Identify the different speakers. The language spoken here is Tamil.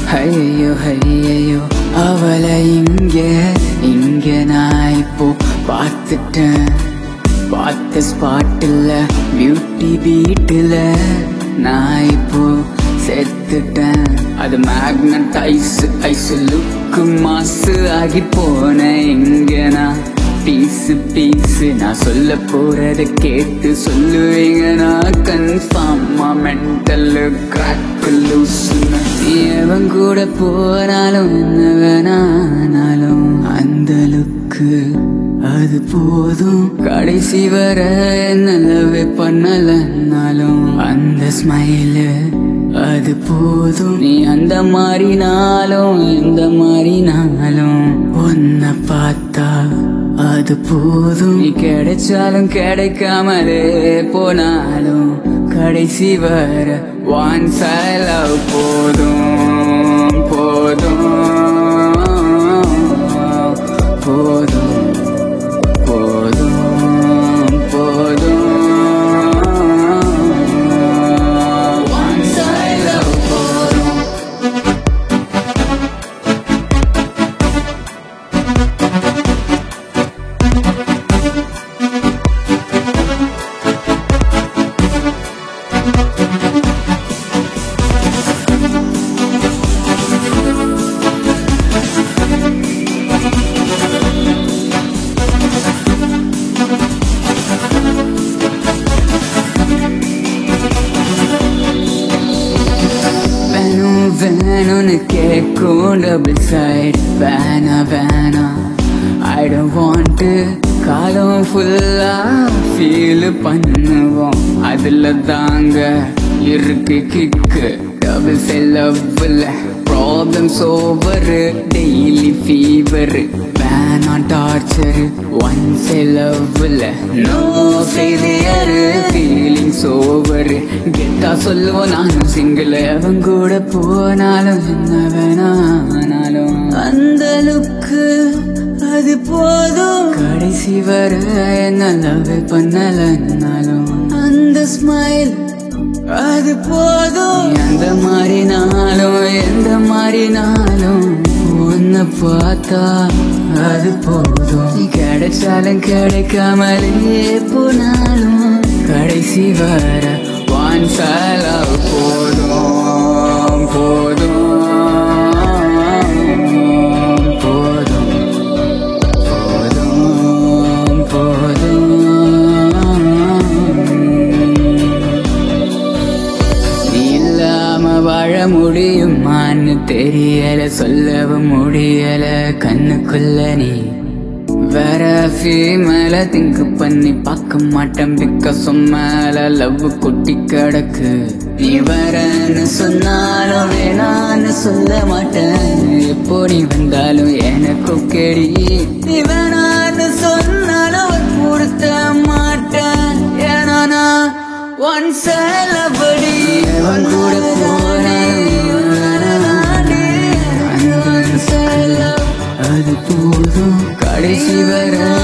Speaker 1: ஐயோ ஐயோ அவளை இங்க இங்க நான் இப்போ பார்த்துட்டேன் பார்த்த ஸ்பாட்டில் பியூட்டி பீட்டில் நான் இப்போ செத்துட்டேன் அது மேக்னட் ஐஸ் ஐஸ் லுக்கு மாசு ஆகி போனேன் எங்க நான் பீஸு பீஸு நான் சொல்ல போறத கேட்டு சொல்லுவீங்க நான் கன்ஃபார்மா மென்டல் கிராக் லூசுன்னு எவன் கூட போனாலும் என்ன வேணானாலும் அந்த லுக்கு அது போதும் கடைசி வர நல்லவே பண்ணலன்னாலும் அந்த ஸ்மைலு அது போதும் நீ அந்த மாதிரினாலும் எந்த மாதிரினாலும் உன்னை பார்த்தா அது போதும் நீ கிடைச்சாலும் கிடைக்காமலே போனாலும் கடைசி வர ஒன் லவ் போதும் போதும் போதும் போதும் போதும் ஒன் லவ் போதும் வேணும் வேணும்னு கேட்கும் டபுள் சைட் வேணா வேணா ஐ டோன்ட் வாண்ட் காலம் ஃபுல்லா ஃபீல் பண்ணுவோம் அதுல தாங்க இருக்கு கிக்கு டபுள் சைட் லவ்ல ப்ராப்ளம்ஸ் ஓவர் டெய்லி ஃபீவர் வேணா டார்ச்சர் ஒன் சைட் லவ்ல நோ ஃபெயிலியர் ஃபீலிங்ஸ் ஓவர் கெத்தா சொல்லுவோம் நானும் சிங்கிள் அவன் கூட போனாலும் என்ன வேணானாலும் அந்த லுக்கு அது போதும் கடைசி வர என்ன லவ் பண்ணலன்னாலும் அந்த ஸ்மைல் அது போதும் நீ அந்த மாதிரினாலும் எந்த மாதிரினாலும் உன்னை பார்த்தா அது போதும் நீ கிடைச்சாலும் கிடைக்காமலே போனாலும் கடைசி வர ஒன் லவ் போதும் போதும் போதும் போதும் போதும் நீ இல்லாம வாழ முடியுமான்னு தெரியல சொல்லவும் முடியல கண்ணுக்குள்ள நீ வேற ஃபீமேல திங்க் பண்ணி பார்க்க மாட்டேன் பிக்காஸ் மேல லவ் கொட்டி கிடக்கு நீ வரன்னு சொன்னாலும் வேணான்னு சொல்ல மாட்டேன் எப்போ நீ வந்தாலும் எனக்கு கேடி நீ வேணான்னு சொன்னாலும் பொருத்த மாட்டேன் ஏன்னா நான் ஒன் சேலபடி அவன் கூட போனேன் அது போதும் கடைசி வர